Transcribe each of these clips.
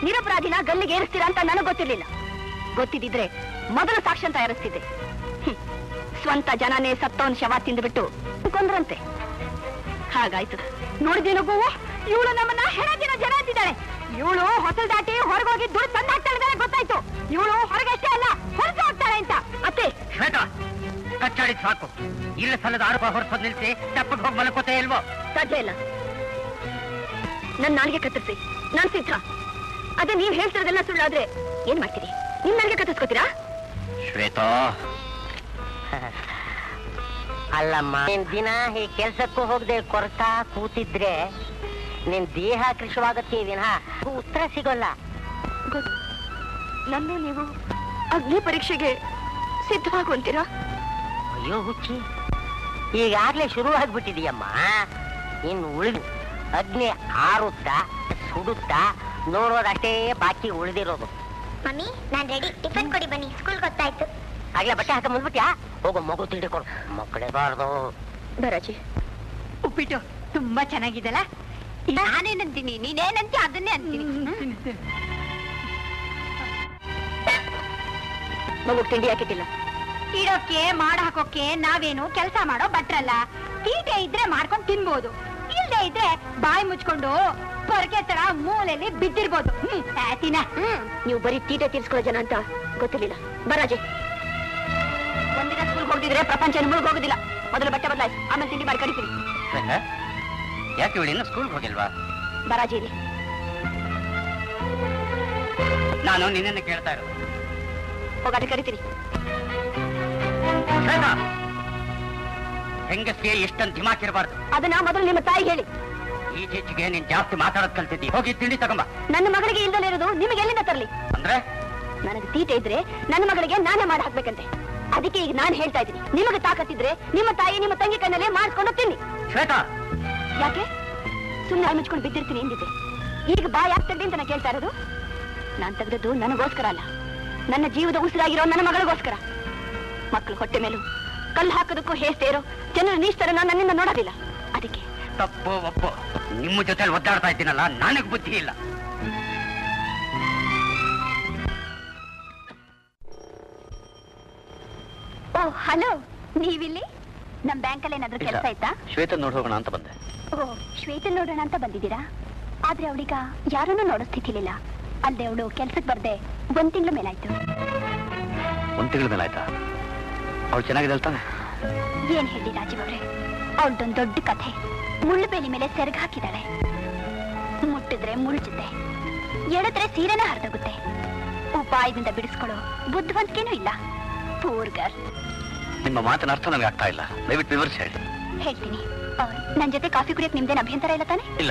ನಿರಪರಾಧಿನ ಗಲ್ಲಿಗೆ ಏರಿಸ್ತೀರಾ ಅಂತ ನನಗೆ ಗೊತ್ತಿರ್ಲಿಲ್ಲ ಗೊತ್ತಿದ್ದಿದ್ರೆ ಮೊದಲು ಸಾಕ್ಷ್ಯ ತಯಾರಿಸ್ತಿದ್ದೆ ಹ್ಮ್. ಸ್ವಂತ ಜನನೇ ಸತ್ತವನ್ ಶವ ತಿಂದ್ಬಿಟ್ಟು ಕೊಂದ್ರಂತೆ ಹಾಗಾಯ್ತು ನೋಡಿದೇನು ಗೋವು ಇವಳು ನಮ್ಮನ್ನ ಹೆಣ ದಿನ ಜನ ಅಂತಿದ್ದಾಳೆ ಇವಳು ಹೊಸಲ್ ದಾಟಿ ಹೊರಗೋಗಿ ದುಡ್ಡು ತಂದು ಹಾಕ್ತಾಳೆ ಗೊತ್ತಾಯ್ತು ಇವಳು ಹೊರಗೆ ಅಷ್ಟೇ ಅಲ್ಲ ಹೊರಗೆ ಹೋಗ್ತಾಳೆ ಅಂತ ಅತ್ತೆ ಶ್ವೇತಾ ಕಚ್ಚಾಡಿದ್ ಸಾಕು ಇಲ್ಲ ಸಲ್ಲದ ಆರೋಪ ಹೊರಸೋದ್ ನಿಲ್ಸಿ ತಪ್ಪಕ್ಕೆ ಹೋಗಿ ಮಲ್ಕೋತೇ ಇಲ್ವೋ ಸಾಧ್ಯ ಇಲ್ಲ ನನ್ ನಾಲ್ಗೆ ಕತ್ತರಿಸಿ ನಾನ್ ಸಿದ್ಧ ಅದೇ ನೀವ್ ಹೇಳ್ತಿರೋದೆಲ್ಲ ಸುಳ್ಳಾದ್ರೆ ಏನ್ ಮಾಡ್ತೀರಿ ನಿಮ್ ನಾಲ್ಗೆ ಕತ್ತರಿಸ್ಕೋತೀರಾ ಶ್ವೇತಾ ಅಲ್ಲಮ್ಮ ನೀನ್ ದಿನ ಈ ಕೆಲ್ಸಕ್ಕೂ ಹೋಗದೆ ಕೊರತಾ ಕೂತಿದ್ರೆ ನಿನ್ ದೇಹ ಕೃಷವಾಗತ್ತೆ ವಿನಃ ಉತ್ತರ ಸಿಗೋಲ್ಲ ಗೊತ್ತು ನನ್ನ ನೀವು ಅಗ್ನಿ ಪರೀಕ್ಷೆಗೆ ಸಿದ್ಧವಾಗುವಂತೀರಾ ಅಯ್ಯೋ ಹುಚ್ಚಿ ಈಗಾಗ್ಲೇ ಶುರು ಆಗ್ಬಿಟ್ಟಿದೀಯಮ್ಮ ಇನ್ನು ಉಳಿದು ಅಗ್ನಿ ಆರುತ್ತಾ ಸುಡುತ್ತಾ ನೋಡೋದಷ್ಟೇ ಬಾಕಿ ಉಳಿದಿರೋದು ಮಮ್ಮಿ ನಾನ್ ರೆಡಿ ಟಿಫನ್ ಕೊಡಿ ಬನ್ನಿ ಸ್ಕೂಲ್ ಗೊತ್ತಾಯ್ತು ಆಗ್ಲೇ ಬಟ್ಟೆ ಹಾಕ ಮುಂದ್ಬಿಟ್ಯಾ ಹೋಗೋ ಮಗು ತಿಂಡಿಕೊಡು ಮಕ್ಕಳೇ ಬಾರ್ದು ಬರಾಜಿ ಉಪ್ಪಿಟ್ಟು ತುಂಬಾ ಚೆನ್ನಾಗಿದಲ್ಲ ನಾನೇನಂತೀನಿ ನೀನೇನಂತಿ ಅದನ್ನೇ ಅಂತೀನಿ ಮಗು ತಿಂಡಿ ಯಾಕಿಟ್ಟಿಲ್ಲ ಇಡೋಕೆ ಮಾಡ ಹಾಕೋಕೆ ನಾವೇನು ಕೆಲಸ ಮಾಡೋ ಭಟ್ರಲ್ಲ ತೀಟೆ ಇದ್ರೆ ಮಾಡ್ಕೊಂಡು ತಿನ್ಬೋದು ಇಲ್ದೇ ಇದ್ರೆ ಬಾಯಿ ಮುಚ್ಕೊಂಡು ಪೊರಕೆ ತರ ಮೂಲೆಯಲ್ಲಿ ಬಿದ್ದಿರ್ಬೋದು ಹ್ಮ್ ಆತಿನ ಹ್ಮ್ ನೀವು ಬರೀ ತೀಟೆ ತೀರ್ಸ್ಕೊಳ್ಳೋ ಜನ ಅಂತ ಗೊತ್ತಿರ್ಲಿಲ್ಲ ಬರಾಜಿ ಒಂದಿನ ಸ್ಕೂಲ್ ಹೋಗ್ದಿದ್ರೆ ಪ್ರಪಂಚ ಮುಳುಗ್ ಹೋಗೋದಿಲ್ಲ ಮೊದಲು ಬಟ್ಟೆ ಬದಲಾಯಿಸಿ ಆಮೇಲೆ ತಿಂಡಿ ಮಾಡಿ ಕರಿತೀವಿ ಶ್ವೇತಾ ಯಾಕೆ ಇವಳು ಇನ್ನು ಸ್ಕೂಲ್ಗೆ ಹೋಗಿಲ್ವಾ ಬರಾಜಿ ಇಲ್ಲಿ ನಾನು ನಿನ್ನನ್ನು ಕೇಳ್ತಾ ಇರೋದು ಹೋಗಾಟ ಕರಿತೀರಿ ಶ್ವೇತಾ ಹೆಂಗಸ್ಗೆ ಎಷ್ಟೊಂದು ದಿಮಾಕ್ ಇರಬಾರ್ದು ಅದನ್ನ ಮೊದಲು ನಿಮ್ಮ ತಾಯಿ ಹೇಳಿ ಈಚೀಚೆಗೆ ನೀನ್ ಜಾಸ್ತಿ ಮಾತಾಡೋದ್ ಕಲ್ತಿದ್ದಿ ಹೋಗಿ ತಿಂಡಿ ತಗೊಂಬ ನನ್ನ ಮಗಳಿಗೆ ಇಲ್ದಲೇ ಇರೋದು ನಿಮಗೆ ಎಲ್ಲಿಂದ ತರಲಿ ಅಂದ್ರೆ ನನಗೆ ತೀಟೆ ಇದ್ರೆ ನನ್ನ ಮಗಳಿಗೆ ನಾನೇ ಮಾಡಿ ಹಾಕ್ಬೇಕಂತೆ ಅದಕ್ಕೆ ಈಗ ನಾನು ಹೇಳ್ತಾ ಇದ್ದೀನಿ ನಿಮಗೆ ತಾಕತ್ತಿದ್ರೆ ನಿಮ್ಮ ತಾಯಿ ನಿಮ್ಮ ತಂಗಿ ಕಣ್ಣಲ್ಲೇ ಮಾಡಿಸ್ಕೊಂಡು ತಿನ್ನಿ ಶ್ವೇತಾ ಯಾಕೆ ಸುಮ್ಮನೆ ಮುಚ್ಕೊಂಡು ಬಿದ್ದಿರ್ತೀನಿ ಎಂದಿದ್ದೆ ಈಗ ಬಾ ಯಾಕೆ ತೆಗ್ದಿ ಅಂತ ನಾನು ಕೇಳ್ತಾ ಇರೋದು ನಾನ್ ತೆಗೆದದ್ದು ನನಗೋಸ್ಕರ ಅಲ್ಲ ನನ್ನ ಜೀವದ ಉಸಿರಾಗಿರೋ ನನ್ನ ಮಗಳಿಗೋಸ್ಕರ ಮಕ್ಕಳು ಹೊಟ್ಟೆ ಮೇಲೂ ಕಲ್ಲು ಹಾಕೋದಕ್ಕೂ ಹೇಸ್ತೆ ಇರೋ ಜನರ ನೀಸ್ತರ ನಾನು ನನ್ನಿಂದ ನೋಡೋದಿಲ್ಲ ಅದಕ್ಕೆ ತಪ್ಪು ಒಪ್ಪು ನಿಮ್ಮ ಜೊತೆ ಒದ್ದಾಡ್ತಾ ಇದ್ದೀನಲ್ಲ ನನಗ್ ಬುದ್ಧಿ ಇಲ್ಲ ಓ ಹಲೋ ನೀವಿಲ್ಲಿ ನಮ್ ಬ್ಯಾಂಕಲ್ಲಿ ಏನಾದ್ರೂ ಕೆಲಸ ಆಯ್ತಾ ಶ್ವೇತ ನೋಡ್ ಹೋಗೋಣ ಅಂತ ಬಂದೆ ಓ ಶ್ವೇತನ್ ನೋಡೋಣ ಅಂತ ಬಂದಿದ್ದೀರಾ ಆದ್ರೆ ಅವಳೀಗ ಯಾರನ್ನೂ ನೋಡೋ ಸ್ಥಿತಿಲಿಲ್ಲ ಅಲ್ದೆ ಅವಳು ಕೆಲ್ಸಕ್ಕೆ ಬರ್ದೆ ಒಂದ್ ತಿಂಗಳ ಮೇಲಾಯ್ತು ಒಂದ್ ತಿಂಗಳ ಮೇಲೆ ಆಯ್ತಾ ಅವಳು ಚೆನ್ನಾಗಿದೆ ತಾನೆ ಏನ್ ಹೇಳಿ ರಾಜೀವ್ ಅವ್ರೆ ಅವಳ್ದೊಂದ್ ದೊಡ್ಡ ಕಥೆ ಮುಳ್ಳು ಬೇಲಿ ಮೇಲೆ ಸೆರಗ್ ಹಾಕಿದಾಳೆ ಮುಟ್ಟಿದ್ರೆ ಮುಳ್ಳುತ್ತೆ ಎಳೆದ್ರೆ ಸೀರೆನ ಹರಿದೋಗುತ್ತೆ ಉಪಾಯದಿಂದ ಬಿಡಿಸ್ಕೊಳ್ಳೋ ಬುದ್ಧಿವಂತಿಕೆನೂ ಇಲ್ಲ ಪೂರ್ಗರ್ ನಿಮ್ಮ ಮಾತಿನ ಅರ್ಥ ನನಗೆ ಆಗ್ತಾ ಇಲ್ಲ ದಯವಿಟ್ಟು ವಿವರಿಸಿ ಹೇಳಿ ಹೇಳ್ತೀನಿ ಆ, ನನ್ ಜೊತೆ ಕಾಫಿ ಕುಡಿಯಕ್ ನಿಮ್ದೇನ್ ಅಭ್ಯಂತರ ಇಲ್ಲ ತಾನೆ ಇಲ್ಲ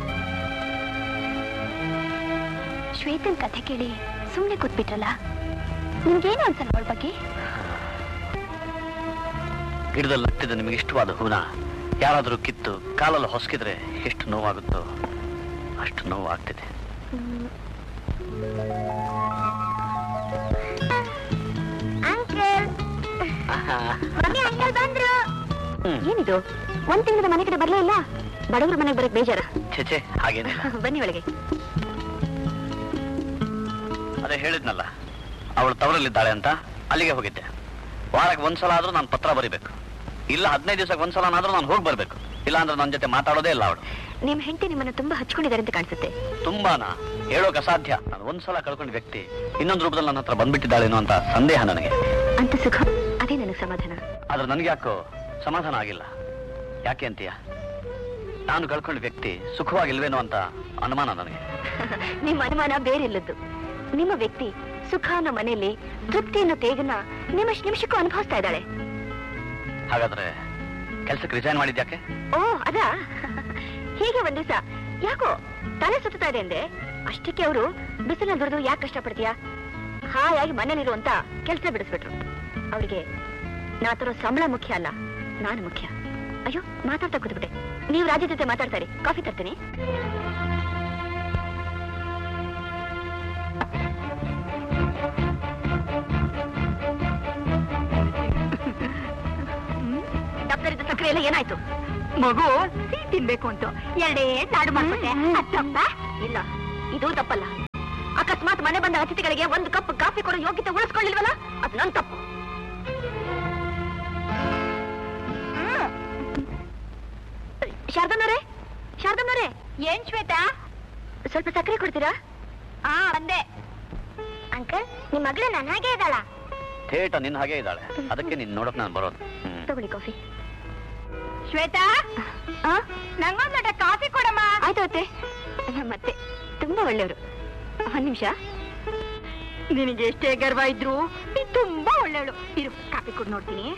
ಶ್ವೇತನ್ ಕಥೆ ಕೇಳಿ ಸುಮ್ನೆ ಕೂತ್ಬಿಟ್ರಲ್ಲ ನಿಮ್ಗೇನು ಅನ್ಸಲ್ಲ ಅವಳ ಬಗ್ಗೆ ಗಿಡದಲ್ಲಿ ಹತ್ತಿದ ನಿಮಗೆ ಇಷ್ಟವಾದ ಹೂನ ಯಾರಾದರೂ ಕಿತ್ತು ಕಾಲಲ್ಲಿ ಹೊಸಕಿದ್ರೆ ಎಷ್ಟು ನೋವಾಗುತ್ತೋ ಅಷ್ಟು ನೋವು ಆಗ್ತಿದೆ ಅಂಕಲ್ ಮಮ್ಮಿ ಅಂಕಲ್ ಬಂದ್ರು ಹ್ಮ್ ಏನಿದು ಒಂದ್ ತಿಂಗಳ ಮನೆ ಕಡೆ ಬರ್ಲೇ ಇಲ್ಲ ಬಡವ್ರ ಮನೆಗೆ ಬರಕ್ ಬೇಜಾರ ಛೆಛೆ ಹಾಗೇನಿಲ್ಲ ಬನ್ನಿ ಒಳಗೆ ಅದೇ ಹೇಳಿದ್ನಲ್ಲ ಅವಳು ತವರಲ್ಲಿದ್ದಾಳೆ ಅಂತ ಅಲ್ಲಿಗೆ ಹೋಗಿದ್ದೆ ವಾರಕ್ಕೆ ಒಂದ್ಸಲ ಆದ್ರೂ ನಾನು ಪತ್ರ ಬರಿಬೇಕು ಇಲ್ಲ ಹದಿನೈದು ದಿವಸಕ್ಕೆ ಒಂದ್ಸಲನಾದ್ರೂ ನಾನು ಹೋಗಿ ಬರ್ಬೇಕು ಇಲ್ಲ ಅಂದ್ರೆ ನನ್ನ ಜೊತೆ ಮಾತಾಡೋದೇ ಇಲ್ಲ ಅವಳು ನಿಮ್ ಹೆಂಡತಿ ನಿಮ್ಮನ್ನ ತುಂಬಾ ಹಚ್ಕೊಂಡಿದ್ದಾರೆ ಅಂತ ಕಾಣಿಸುತ್ತೆ ತುಂಬಾನ ಹೇಳೋಕೆ ಅಸಾಧ್ಯ ನಾನು ಒಂದ್ಸಲ ಕಳ್ಕೊಂಡ ವ್ಯಕ್ತಿ ಇನ್ನೊಂದು ರೂಪದಲ್ಲಿ ನನ್ನ ಹತ್ರ ಬಂದ್ಬಿಟ್ಟಿದ್ದಾಳೇನೋ ಅಂತ ಸಂದೇಹ ನನಗೆ ಅಂತ ಸುಖ ಅದೇ ನನಗೆ ಸಮಾಧಾನ ಆದ್ರೆ ನನಗೆ ಯಾಕೋ ಸಮಾಧಾನ ಆಗಿಲ್ಲ ಯಾಕೆ ಅಂತೀಯ ನಾನು ಕಳ್ಕೊಂಡ ವ್ಯಕ್ತಿ ಸುಖವಾಗಿಲ್ವೇನೋ ಅಂತ ಅನುಮಾನ ನನಗೆ ನಿಮ್ಮ ಅನುಮಾನ ಬೇರೆಲ್ಲದ್ದು ನಿಮ್ಮ ವ್ಯಕ್ತಿ ಸುಖ ಅನ್ನೋ ಮನೆಯಲ್ಲಿ ತೃಪ್ತಿ ಅನ್ನೋ ತೇಗನ್ನ ನಿಮಿಷ ನಿಮಿಷಕ್ಕೂ ಅನುಭವಿಸ್ತಾ ಇದ್ದಾಳೆ ಹಾಗಾದ್ರೆ ಕೆಲ್ಸಕ್ಕೆ ರಿಸೈನ್ ಮಾಡಿದ್ಯಾಕೆ ಓ ಅದಾ ಹೀಗೆ ಒಂದ್ ದಿವಸ ಯಾಕೋ ತಲೆ ಸುತ್ತಾ ಇದೆ ಅಂದೆ ಅಷ್ಟಕ್ಕೆ ಅವರು ಬಿಸಿಲ ದುಡಿದು ಯಾಕೆ ಕಷ್ಟಪಡ್ತೀಯಾ ಹಾಯಾಗಿ ಮನೇಲಿರು ಅಂತ ಕೆಲಸ ಬಿಡಿಸ್ಬಿಟ್ರು ಅವಳಿಗೆ ನಾ ತರೋ ಸಂಬಳ ಮುಖ್ಯ ಅಲ್ಲ ನಾನು ಮುಖ್ಯ ಅಯ್ಯೋ ಮಾತಾಡ್ತಾ ಕೂತ್ಬಿಟ್ಟೆ ನೀವು ರಾಜ ಜೊತೆ ಮಾತಾಡ್ತಾರೆ ಕಾಫಿ ತರ್ತೀನಿ ದಪ್ತರಿದ್ದ ಸಕ್ಕರೆ ಎಲ್ಲ ಏನಾಯ್ತು ಮಗು ಸಿಹಿ ತಿನ್ಬೇಕು ಅಂತ ಎರಡೇ ನಾಡು ಮಾಡ್ಕೊಟ್ಟೆ ಅದ್ ತಪ್ಪಾ? ಇಲ್ಲ ಇದು ತಪ್ಪಲ್ಲ ಅಕಸ್ಮಾತ್ ಮನೆ ಬಂದ ಅತಿಥಿಗಳಿಗೆ ಒಂದು ಕಪ್ ಕಾಫಿ ಕೊಡೋ ಯೋಗ್ಯತೆ ಉಳಿಸ್ಕೊಳ್ಳಿಲ್ವಲ್ಲ ಅದು ನನ್ ತಪ್ಪು ಶಾರದಮ್ಮನವರೇ ಶಾರದಮ್ಮನವರೇ ಏನ್ ಶ್ವೇತಾ ಸ್ವಲ್ಪ ಸಕ್ಕರೆ ಕೊಡ್ತೀರಾ ಆ ಬಂದೆ ಅಂಕಲ್ ನಿಮ್ ಮಗಳು ನನ್ನ ಹಾಗೆ ಇದ್ದಾಳ ಥೇಟ ನಿನ್ನ ಹಾಗೆ ಇದ್ದಾಳೆ ಅದಕ್ಕೆ ನೀನ್ ನೋಡಕ್ ನಾನು ಬರೋದು ಹ್ಮ್. ತಗೊಳ್ಳಿ ಕಾಫಿ ಶ್ವೇತಾ ಆ ನಂಗೊಂದ್ ಲೋಟ ಕಾಫಿ ಕೊಡಮ್ಮ ಆಯ್ತು ಅತ್ತೆ ಮತ್ತೆ ತುಂಬಾ ಒಳ್ಳೆಯವರು ಒಂದ್ ನಿಮಿಷ ನಿನಗೆ ಎಷ್ಟೇ ಗರ್ವ ಇದ್ರು ನೀ ತುಂಬಾ ಒಳ್ಳೆಯವಳು ಇರು ಕಾಫಿ ಕುಡ್ ನೋಡ್ತೀನಿ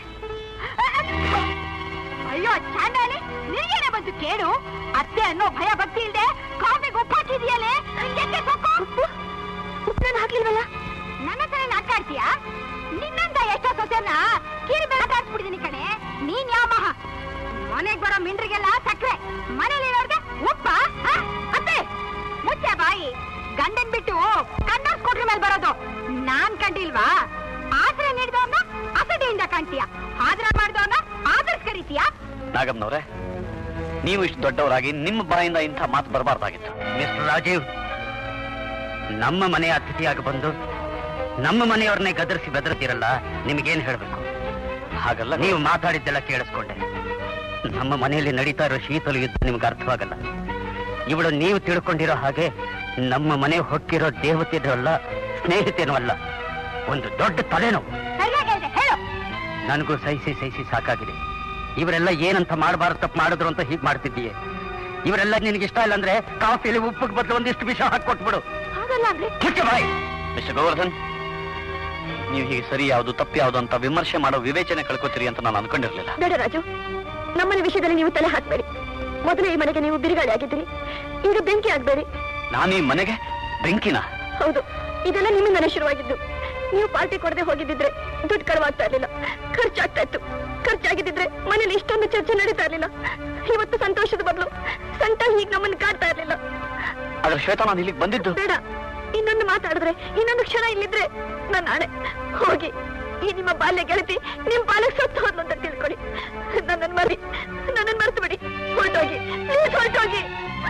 ಅಯ್ಯೋ ಚಾಂಡಾಲಿ ನಿನಗೇನೆ ಬಂತು ಕೇಳು ಅತ್ತೆ ಅನ್ನೋ ಭಯ ಭಕ್ತಿ ಇಲ್ದೆ ಕಾಫಿಗೆ ಉಪ್ಪು ಹಾಕಿದ್ಯಲ್ಲೇ ನಿಂಗೆ ಸೊಕ್ಕು ಉಪ್ಪು ನಾನು ಹಾಕ್ಲಿಲ್ವಲ್ಲ ನನ್ನ ಹತ್ರ ನಾಟ ಆಡ್ತೀಯಾ ನಿನ್ನಂತ ಎಷ್ಟೋ ಸೊಸೆನ ಕಿರಿ ಬೆಳ ಕಾಡ್ಸ್ಬಿಟ್ಟಿದೀನಿ ಕಣೆ ನೀನ್ ಯಾವ ಮಹ ಮನೆಗ್ ಬರೋ ಮಿಂಡ್ರಿಗೆಲ್ಲ ಸಕ್ರೆ ಮನೇಲಿರೋರ್ಗೆ ಉಪ್ಪ ಹ? ಅತ್ತೆ ಮುಚ್ಚೆ ಬಾಯಿ ಗಂಡನ್ ಬಿಟ್ಟು ಕಣ್ಣರ್ಸ್ ಕೊಟ್ರ ಮೇಲೆ ಬರೋದು ನಾನ್ ಕಂಡಿಲ್ವಾ ಆಸರೆ ನೀಡಿದವನ್ನ ಅಸಡಿಯಿಂದ ಕಾಣ್ತೀಯ ಆದ್ರ ಮಾಡಿದವನ್ನ ಆದರ್ಸ್ ಕರೀತೀಯ ನಾಗಮ್ಮನವ್ರೆ ನೀವು ಇಷ್ಟು ದೊಡ್ಡವರಾಗಿ ನಿಮ್ಮ ಬಾಯಿಂದ ಇಂಥ ಮಾತು ಬರಬಾರ್ದಾಗಿತ್ತು ಮಿಸ್ಟರ್ ರಾಜೀವ್ ನಮ್ಮ ಮನೆಯ ಅತಿಥಿಯಾಗಿ ಬಂದು ನಮ್ಮ ಮನೆಯವ್ರನ್ನೇ ಗದರಿಸಿ ಬೆದರ್ತಿರಲ್ಲ ನಿಮಗೇನ್ ಹೇಳ್ಬೇಕು ಹಾಗಲ್ಲ ನೀವು ಮಾತಾಡಿದ್ದೆಲ್ಲ ಕೇಳಿಸ್ಕೊಂಡೆ ನಮ್ಮ ಮನೆಯಲ್ಲಿ ನಡೀತಾ ಇರೋ ಶೀತಲ ಯುದ್ಧ ನಿಮ್ಗೆ ಅರ್ಥವಾಗಲ್ಲ ಇವಳು ನೀವು ತಿಳ್ಕೊಂಡಿರೋ ಹಾಗೆ ನಮ್ಮ ಮನೆ ಹೊಕ್ಕಿರೋ ದೇವತೆನೂ ಅಲ್ಲ ಸ್ನೇಹಿತೇನೂ ಅಲ್ಲ ಒಂದು ದೊಡ್ಡ ತಲೆನೋವು ಸರಿಯಾಗಿ ಹೇಳ್ದೆ ಹೇಳು ನನಗೂ ಸಹಿಸಿ ಸಹಿಸಿ ಸಾಕಾಗಿದೆ ಇವರೆಲ್ಲ ಏನಂತ ಮಾಡಬಾರ್ದು ತಪ್ಪು ಮಾಡಿದ್ರು ಅಂತ ಹೀಗೆ ಮಾಡ್ತಿದ್ದೀಯೆ ಇವರೆಲ್ಲ ನಿನಗೆ ಇಷ್ಟ ಇಲ್ಲ ಅಂದ್ರೆ ಕಾಫಿಲಿ ಉಪ್ಪಿಗೆ ಬದಲು ಒಂದಿಷ್ಟು ವಿಷ ಹಾಕೊಟ್ಬಿಡು ಹಾಗಲ್ಲ ಅಂದ್ರೆ ಮುಚ್ಚು ಬಾಯ್ ಮಿಸ್ಟರ್ ಗೋವರ್ಧನ್ ನೀವು ಹೀಗೆ ಸರಿ ಯಾವುದು ತಪ್ಪು ಯಾವುದು ಅಂತ ವಿಮರ್ಶೆ ಮಾಡೋ ವಿವೇಚನೆ ಕಳ್ಕೊತೀರಿ ಅಂತ ನಾನು ಅನ್ಕೊಂಡಿರ್ಲಿಲ್ಲ ಬೇಡ ರಾಜು ನಮ್ಮನೆ ವಿಷಯದಲ್ಲಿ ನೀವು ತಲೆ ಹಾಕ್ಬೇಡಿ ಮೊದಲು ಈ ಮನೆಗೆ ನೀವು ಬಿರುಗಾಳಿ ಆಗಿದ್ದೀರಿ ಈಗ ಬೆಂಕಿ ಆಗ್ಬೇಡಿ ನಾನು ಈ ಮನೆಗೆ ಬೆಂಕಿನ ಹೌದು ಇದೆಲ್ಲ ನಿಮ್ಮಿಂದನೇ ಶುರುವಾಗಿದ್ದು ನೀವು ಪಾರ್ಟಿ ಕೊಡದೆ ಹೋಗಿದ್ದಿದ್ರೆ ದುಡ್ಡು ಕಳವಾಗ್ತಾ ಇರ್ಲಿಲ್ಲ ಖರ್ಚಾಗ್ತಾ ಇತ್ತು ಖರ್ಚಾಗಿದ್ದಿದ್ರೆ ಮನೇಲಿ ಇಷ್ಟೊಂದು ಚರ್ಚೆ ನಡೀತಾ ಇರ್ಲಿಲ್ಲ ಇವತ್ತು ಸಂತೋಷದ ಬದಲು ಸಂತ ಹೀಗೆ ನಮ್ಮನ್ನು ಕಾಡ್ತಾ ಇರ್ಲಿಲ್ಲ ಆದ್ರೆ ಶ್ವೇತಾ ನಾನು ಇಲ್ಲಿಗೆ ಬಂದಿದ್ದು ಬೇಡ ಇನ್ನೊಂದು ಮಾತಾಡಿದ್ರೆ ಇನ್ನೊಂದು ಕ್ಷಣ ಇಲ್ಲಿದ್ರೆ ನನ್ನ ಆಣೆ ಹೋಗಿ ಈ ನಿಮ್ಮ ಬಾಲ್ಯ ಗೆಳತಿ ನಿಮ್ ಬಾಲ್ಯ ಸತ್ತು ಹೋದ್ಲು ಅಂತ ತಿಳ್ಕೊಳ್ಳಿ ನನ್ನನ್ನು ಮರಿ ನನ್ನನ್ನು ಮರ್ತು ಬಿಡಿ ಹೊರಟೋಗಿ ಪ್ಲೀಸ್ ಹೊರಟೋಗಿ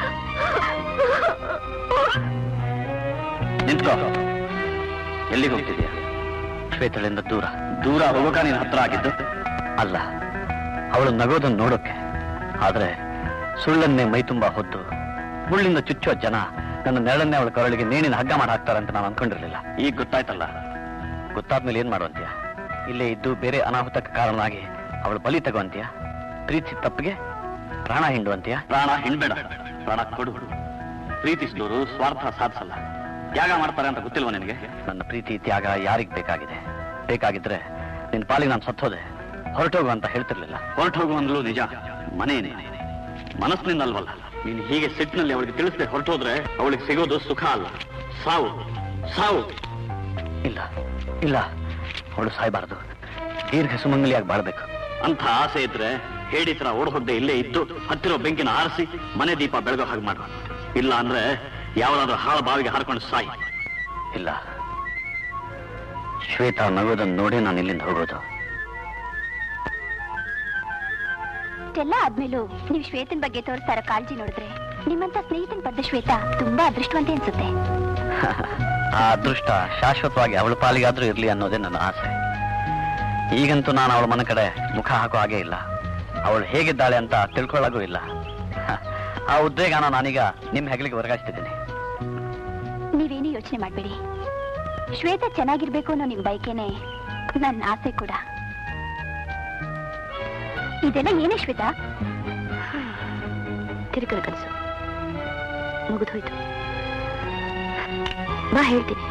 ನಿಂತ್ಕೋ ಎಲ್ಲಿಗೆ ಹೋಗ್ತಿದ್ಯಾ ಶ್ವೇತಳಿಂದ ದೂರ ದೂರ ಹೋಗೋಕ ನೀನ್ ಹತ್ರ ಆಗಿದ್ದು ಅಲ್ಲ ಅವಳು ನಗೋದನ್ನ ನೋಡೋಕೆ ಆದ್ರೆ ಸುಳ್ಳನ್ನೇ ಮೈ ತುಂಬಾ ಹೊತ್ತು ಮುಳ್ಳಿಂದ ಚುಚ್ಚೋ ಜನ ನನ್ನ ನೆರಳನ್ನೇ ಅವಳ ಕರಳಿಗೆ ನೇಣಿನ ಹಗ್ಗ ಮಾಡಿ ಹಾಕ್ತಾರೆ ಅಂತ ನಾನು ಅನ್ಕೊಂಡಿರ್ಲಿಲ್ಲ ಈಗ ಗೊತ್ತಾಯ್ತಲ್ಲ ಗೊತ್ತಾದ್ಮೇಲೆ ಏನ್ ಮಾಡುವಂತೀಯ ಇಲ್ಲೇ ಇದ್ದು ಬೇರೆ ಅನಾಹುತಕ್ಕೆ ಕಾರಣನಾಗಿ ಅವಳು ಬಲಿ ತಗೋಂತೀಯ ಪ್ರೀತಿ ತಪ್ಪಿಗೆ ಪ್ರಾಣ ಹಿಂಡು ಅಂತೀಯ ಪ್ರಾಣ ಹಿಂಡ್ಬೇಡ ಪ್ರಾಣ ಕೊಡು ಪ್ರೀತಿಸಿದವರು ಸ್ವಾರ್ಥ ಸಾಧಿಸಲ್ಲ ತ್ಯಾಗ ಮಾಡ್ತಾರೆ ಅಂತ ಗೊತ್ತಿಲ್ವ ನಿನಗೆ ನನ್ನ ಪ್ರೀತಿ ತ್ಯಾಗ ಯಾರಿಗ್ ಬೇಕಾಗಿದೆ ಬೇಕಾಗಿದ್ರೆ ನಿನ್ ಪಾಲಿಗೆ ನಾನು ಸತ್ತೋದೆ ಹೊರಟೋಗು ಅಂತ ಹೇಳ್ತಿರ್ಲಿಲ್ಲ ಹೊರಟೋಗು ಅಂದ್ಲು ನಿಜ ಮನೇನೆ ಮನಸ್ಸಿನಿಂದ ಅಲ್ವಲ್ಲ ನೀನು ಹೀಗೆ ಸಿಟ್ಟಿನಲ್ಲಿ ಅವಳಿಗೆ ತಿಳಿಸದೆ ಹೊರಟೋದ್ರೆ ಅವಳಿಗೆ ಸಿಗೋದು ಸುಖ ಅಲ್ಲ ಸಾವು ಸಾವು ಇಲ್ಲ ಇಲ್ಲ ಅವಳು ಸಾಯ್ಬಾರದು ದೀರ್ಘ ಸುಮಂಗಲಿಯಾಗಿ ಬಾಳ್ಬೇಕು ಅಂತ ಆಸೆ ಇದ್ರೆ ಹೇಡಿ ತರ ಓಡ್ ಹೋಗದೆ ಇಲ್ಲೇ ಇದ್ದು ಹತ್ತಿರೋ ಬೆಂಕಿನ ಆರಿಸಿ ಮನೆ ದೀಪ ಬೆಳಗೋ ಹಾಗೆ ಮಾಡು ಇಲ್ಲ ಅಂದ್ರೆ ಯಾವನಾದ್ರೂ ಹಾಳು ಬಾವಿಗೆ ಹಾರ್ಕೊಂಡು ಸಾಯಿ ಇಲ್ಲ ಶ್ವೇತಾ ನಗೋದನ್ನ ನೋಡಿ ನಾನು ಇಲ್ಲಿಂದ ಹೋಗೋದು ಇಷ್ಟೆಲ್ಲ ಆದ್ಮೇಲೂ ನೀವು ಶ್ವೇತನ್ ಬಗ್ಗೆ ತೋರಿಸ್ತಾ ಇರೋ ಕಾಳಜಿ ನೋಡಿದ್ರೆ ನಿಮ್ಮಂತ ಸ್ನೇಹಿತನ್ ಪಡೆದ ಶ್ವೇತಾ ತುಂಬಾ ಅದೃಷ್ಟವಂತೆ ಅನ್ಸುತ್ತೆ ಆ ಅದೃಷ್ಟ ಶಾಶ್ವತವಾಗಿ ಅವಳ ಪಾಲಿಗಾದ್ರೂ ಇರ್ಲಿ ಅನ್ನೋದೇ ನನ್ನ ಆಸೆ ಈಗಂತೂ ನಾನು ಅವಳ ಮನೆ ಕಡೆ ಮುಖ ಹಾಕೋ ಹಾಗೆ ಇಲ್ಲ ಅವಳು ಹೇಗಿದ್ದಾಳೆ ಅಂತ ತಿಳ್ಕೊಳ್ಳೋಗೂ ಇಲ್ಲ ಹ, ಆ ಉದ್ವೇಗನ ನಾನೀಗ ನಿಮ್ಮ ಹೆಗಲಿಗೆ ವರ್ಗಾಯಿಸ್ತಿದ್ದೀನಿ ನೀವೇನು ಯೋಚನೆ ಮಾಡ್ಬೇಡಿ ಶ್ವೇತಾ ಚೆನ್ನಾಗಿರ್ಬೇಕು ಅನ್ನೋ ನಿಮ್ ಬೈಕೇನೆ ನನ್ನ ಆಸೆ ಕೂಡ ಇದೆಲ್ಲ ಏನೇ ಶ್ವೇತಾ ತಿರುಕಲ ಕನಸು ಮುಗಿದು ಹೋಯ್ತು ಬಾ ಹೇಳ್ತೀನಿ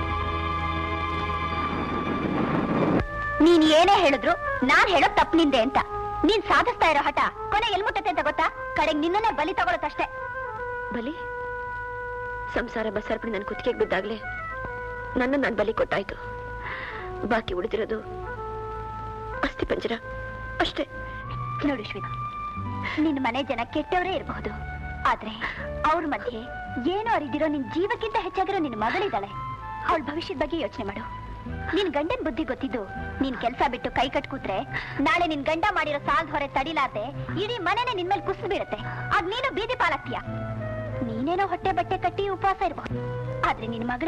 ನೀನ್ ಏನೇ ಹೇಳಿದ್ರು ನಾನ್ ಹೇಳೋದ್ ತಪ್ಪು ನಿಂದೆ ಅಂತ ನೀನ್ ಸಾಧಿಸ್ತಾ ಇರೋ ಹಠ ಕೊನೆ ಎಲ್ ಮುಟ್ಟತ್ತೆ ಅಂತ ಗೊತ್ತಾ ಕಡೆಗ್ ನಿನ್ನನ್ನೇ ಬಲಿ ತಗೊಳತ್ತಷ್ಟೇ ಬಲಿ ಸಂಸಾರ ಬಸರ್ಪಣೆ ನನ್ನ ಕುತ್ತಿಗೆಗೆ ಬಿದ್ದಾಗ್ಲೇ ನನ್ನ ನಾನು ಬಲಿ ಕೊಟ್ಟಾಯ್ತು ಬಾಕಿ ಉಳಿದಿರೋದು ಅಸ್ಥಿ ಪಂಜರ ಅಷ್ಟೇ ನೋಡು ಶ್ವೇತಾ ನಿನ್ ಮನೆ ಜನ ಕೆಟ್ಟವರೇ ಇರಬಹುದು ಆದ್ರೆ ಅವ್ರ ಮಧ್ಯೆ ಏನೋ ಅರಿದಿರೋ ನಿನ್ ಜೀವಕ್ಕಿಂತ ಹೆಚ್ಚಾಗಿರೋ ನಿನ್ ಮಗಳಿದ್ದಾಳೆ ಅವಳ ಭವಿಷ್ಯದ ಬಗ್ಗೆ ಯೋಚನೆ ಮಾಡು ನಿನ್ ಗಂಡನ್ ಬುದ್ಧಿ ಗೊತ್ತಿದ್ದು ನೀನ್ ಕೆಲ್ಸ ಬಿಟ್ಟು ಕೈ ಕಟ್ ಕೂತ್ರೆ ನಾಳೆ ನಿನ್ ಗಂಡ ಮಾಡಿರೋ ಸಾಲದ ಹೊರೆ ತಡಿಲಾರ್ದೆ ಇಡೀ ಮನೆನೇ ನಿನ್ ಮೇಲೆ ಕುಸಿದು ಬೀಳುತ್ತೆ ಅದ್ ನೀನು ಬೀದಿ ಪಾಲಾಗ್ತೀಯ ನೀನೇನೋ ಹೊಟ್ಟೆ ಬಟ್ಟೆ ಕಟ್ಟಿ ಉಪವಾಸ ಇರಬಹುದು ಆದ್ರೆ ನಿನ್ ಮಗಳ